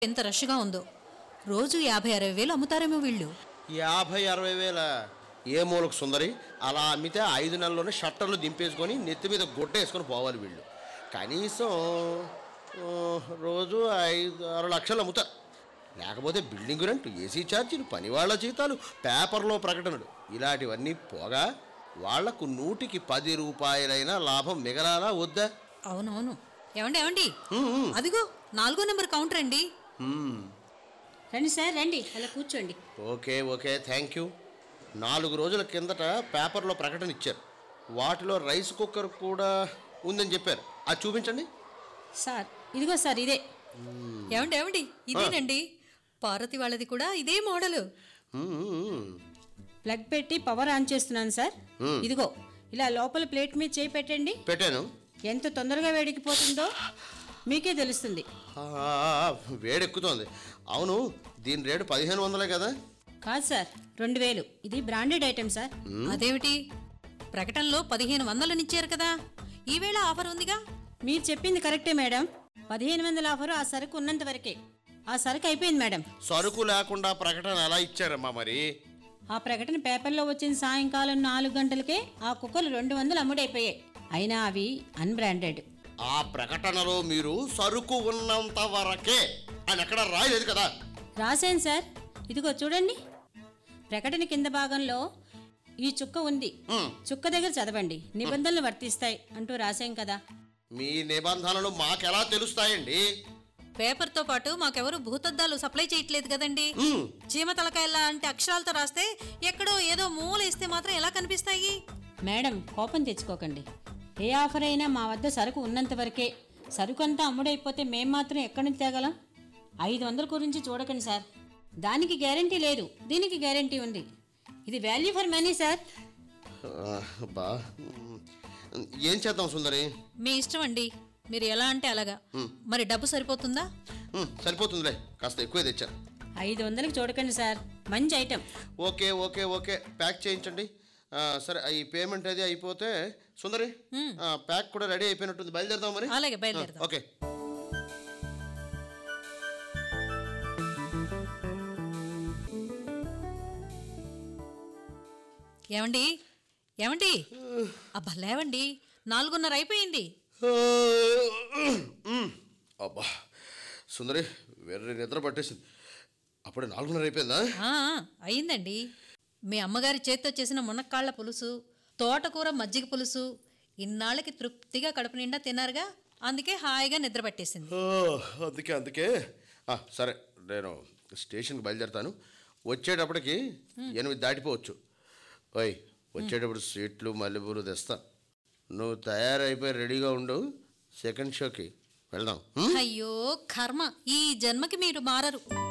ఎంత రష్గా ఉందో రోజు యాభై అరవై వేలు అమ్ముతారేమో వీళ్ళు యాభై అరవై వేల ఏ మూలకు సుందరి అలా అమ్మితే ఐదు నెలల్లోనే షట్టర్లు దింపేసుకొని నెత్తి మీద గుడ్డ వేసుకొని పోవాలి వీళ్ళు కనీసం ఆ, రోజు ఐదు ఆరు లక్షలు అమ్ముతారు లేకపోతే బిల్డింగ్ రెంట్ ఏసీ ఛార్జీలు పనివాళ్ల జీతాలు పేపర్లో ప్రకటనలు ఇలాంటివన్నీ పోగా వాళ్లకు నూటికి పది రూపాయలైనా లాభం మిగలాలా వద్దా అవునవును ఏమండి ఏమండి ఉమ్, ఉమ్. అదిగో నాలుగో నెంబర్ కౌంటర్ అండి ఉమ్. రండి సార్ రండి అలా కూర్చోండి ఓకే ఓకే థ్యాంక్ యూ నాలుగు రోజుల కిందట పేపర్లో ప్రకటన ఇచ్చారు వాటిలో రైస్ కుక్కర్ కూడా ఉందని చెప్పారు అది చూపించండి సార్ ఇదిగో సార్ ఇదే ఏమండి ఏమండి ఇదేనండి పార్వతి వాళ్ళది కూడా ఇదే మోడలు మ్మ్. ప్లగ్ పెట్టి పవర్ ఆన్ చేస్తున్నాను సార్ Hmm. ఇదిగో ఇలా లోపల ప్లేట్ మీద చేయి పెట్టండి పెట్టాను ఎంత తొందరగా వేడికిపోతుందో మీకే తెలుస్తుంది ఆ, వేడెక్కుతోంది అవును దీని రేటు పదిహేను వందలే కదా కాదు సార్ రెండు వేలు ఇది బ్రాండెడ్ ఐటెం సార్ అదేమిటి ప్రకటనలో పదిహేను వందలనిచ్చారు కదా ఈవేళ ఆఫర్ ఉందిగా మీరు చెప్పింది కరెక్టే మేడం పదిహేను వందల ఆఫరు ఆ సరుకు ఉన్నంత వరకే ఆ సరుకు అయిపోయింది మేడం సరుకు లేకుండా ప్రకటన ఎలా ఇచ్చారమ్మా మరి ఆ ప్రకటన పేపర్లో వచ్చిన సాయంకాలం నాలుగు గంటలకే ఆ కుక్కలు రెండు వందలు అమ్ముడైపోయాయి అయినా అవి అన్బ్రాండెడ్ ఆ ప్రకటనలో మీరు సరుకు ఉన్నంత వరకే అని ఎక్కడ రాయలేదు కదా రాశాను సార్ ఇదిగో చూడండి ప్రకటన కింద భాగంలో ఈ చుక్క ఉంది మ్మ్. చుక్క దగ్గర చదవండి నిబంధనలు వర్తిస్తాయి అంటూ రాశాం కదా మీ నిబంధనలు మాకెలా తెలుస్తాయండి పేపర్తో పాటు మాకెవరు భూతద్దాలు సప్లై చేయట్లేదు కదండి మ్మ్. చీమ తలకాయల్లా అంటే అక్షరాలతో రాస్తే ఎక్కడో ఏదో మూల ఇస్తే మాత్రం ఎలా కనిపిస్తాయి మేడం కోపం తెచ్చుకోకండి ఏ ఆఫర్ అయినా మా వద్ద సరుకు ఉన్నంత వరకే సరుకు అంతా అమ్ముడైపోతే మేం మాత్రం ఎక్కడి నుంచి తేగలం ఐదు వందల గురించి చూడకండి సార్ దానికి గ్యారంటీ లేదు దీనికి గ్యారంటీ ఉంది ఇది వాల్యూ ఫర్ మనీ సార్ ఆ, బా మ్మ్. ఏం చేద్దాం సుందరి మీ ఇష్టం అండి మీరు ఎలా అంటే అలాగా మరి డబ్బు సరిపోతుందా మ్మ్, సరిపోతుందిలే కాస్త ఎక్కువే తెచ్చారు ఐదు వందలకి చూడకండి సార్ మంచి item okay okay okay pack చేయించండి ఆ, సరే ఈ పేమెంట్ అది అయిపోతే సుందరి ఆ, ప్యాక్ కూడా రెడీ అయిపోయినట్టుంది బయలుదేరదాం మరి అలాగే బయలుదేరదాం ఓకే ఏమండి ఏమండి అబ్బా లేవండి నాలుగున్నర అయిపోయింది మ్మ్. అబ్బా సుందరి వెర్రి నిద్ర పట్టేసింది అప్పుడే నాలుగున్నర అయిపోయిందా ఆ, అయిందండి మీ అమ్మగారి చేత్తో చేసిన మునక్కాళ్ళ పులుసు తోటకూర మజ్జిగ పులుసు ఇన్నాళ్ళకి తృప్తిగా కడుపు నిండా తిన్నారుగా అందుకే హాయిగా నిద్ర పట్టేసింది ఓ, అందుకే అందుకే ఆ, సరే నేను స్టేషన్కి బయలుదేరుతాను వచ్చేటప్పటికి ఎనిమిది దాటిపోవచ్చు ఓయ్ వచ్చేటప్పుడు సీట్లు మల్లెపూలు తెస్తా నువ్వు తయారైపోయి రెడీగా ఉండు సెకండ్ షోకి వెళ్దాం హ్మ్? అయ్యో కర్మ ఈ జన్మకి మీరు మారరు